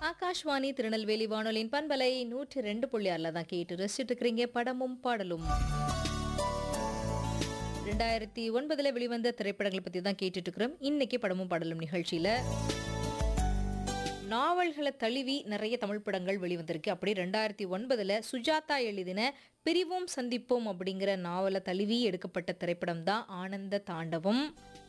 ஆகாஷ்வாணி திருநெல்வேலி வானொலியின் பண்பலை நூற்றி ரெண்டு புள்ளி ஆறில் தான் கேட்டு ரசிச்சுட்டு இருக்கிறீங்க படமும் பாடலும் ரெண்டாயிரத்தி ஒன்பதுல வெளிவந்த திரைப்படங்களை பத்தி தான் கேட்டுட்டு இருக்கிறோம் இன்னைக்கு படமும் பாடலும் நிகழ்ச்சியில நாவல்களை தழுவி நிறைய தமிழ் படங்கள் வெளிவந்திருக்கு அப்படி ரெண்டாயிரத்தி ஒன்பதுல சுஜாதா எழுதின பிரிவோம் சந்திப்போம் அப்படிங்கிற நாவலை தழுவி எடுக்கப்பட்ட திரைப்படம் தான் ஆனந்த தாண்டவம்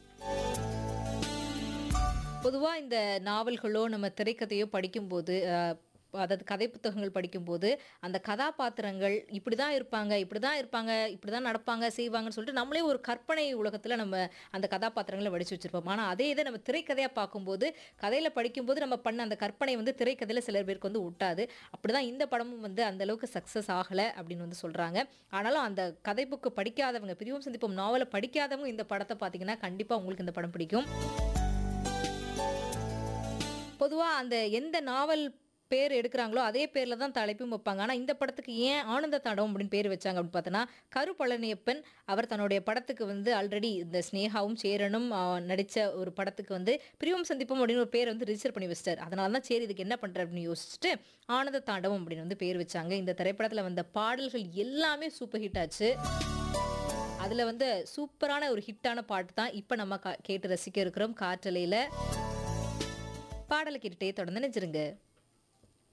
பொதுவாக இந்த நாவல்களோ நம்ம திரைக்கதையோ படிக்கும்போது அஹ், அதாவது கதை புத்தகங்கள் படிக்கும்போது அந்த கதாபாத்திரங்கள் இப்படி தான் இருப்பாங்க இப்படி தான் இருப்பாங்க இப்படி தான் நடப்பாங்க செய்வாங்கன்னு சொல்லிட்டு நம்மளே ஒரு கற்பனை உலகத்தில் நம்ம அந்த கதாபாத்திரங்களை வடிச்சு வச்சிருப்போம் ஆனால் அதே இதை நம்ம திரைக்கதையாக பார்க்கும்போது கதையில் படிக்கும்போது நம்ம பண்ண அந்த கற்பனை வந்து திரைக்கதையில் சிலர் பேருக்கு வந்து ஒட்டாது அப்படி தான் இந்த படமும் வந்து அந்த அளவுக்கு சக்ஸஸ் ஆகலை அப்படின்னு வந்து சொல்கிறாங்க ஆனாலும் அந்த கதை புக்கு படிக்காதவங்க பிரிவும் சந்திப்போம் நாவலை படிக்காதவங்க இந்த படத்தை பார்த்தீங்கன்னா கண்டிப்பாக உங்களுக்கு இந்த படம் பிடிக்கும் பொதுவாக அந்த எந்த நாவல் பேர் எடுக்கிறாங்களோ அதே பேரில் தான் தலைப்பும் வைப்பாங்க ஆனால் இந்த படத்துக்கு ஏன் ஆனந்த தாண்டவம் அப்படின்னு பேர் வச்சாங்க அப்படின்னு பார்த்தோன்னா கரு பழனியப்பன் அவர் தன்னுடைய படத்துக்கு வந்து ஆல்ரெடி இந்த ஸ்னேகாவும் சேரனும் நடித்த ஒரு படத்துக்கு வந்து பிரிவும் சந்திப்போம் அப்படின்னு ஒரு பேர் வந்து ரிஜிஸ்டர் பண்ணி வச்சிட்டார் அதனால தான் சரி இதுக்கு என்ன பண்ணுற அப்படின்னு யோசிச்சுட்டு ஆனந்த தாண்டவம் அப்படின்னு வந்து பேர் வச்சாங்க இந்த திரைப்படத்தில் வந்த பாடல்கள் எல்லாமே சூப்பர் ஹிட் ஆச்சு அதில் வந்து சூப்பரான ஒரு ஹிட்டான பாட்டு தான் இப்போ நம்ம கா- கேட்டு ரசிக்க இருக்கிறோம் காற்றலையில் பாடலை கேட்டுட்டே தொடர்ந்து நினைச்சிருங்க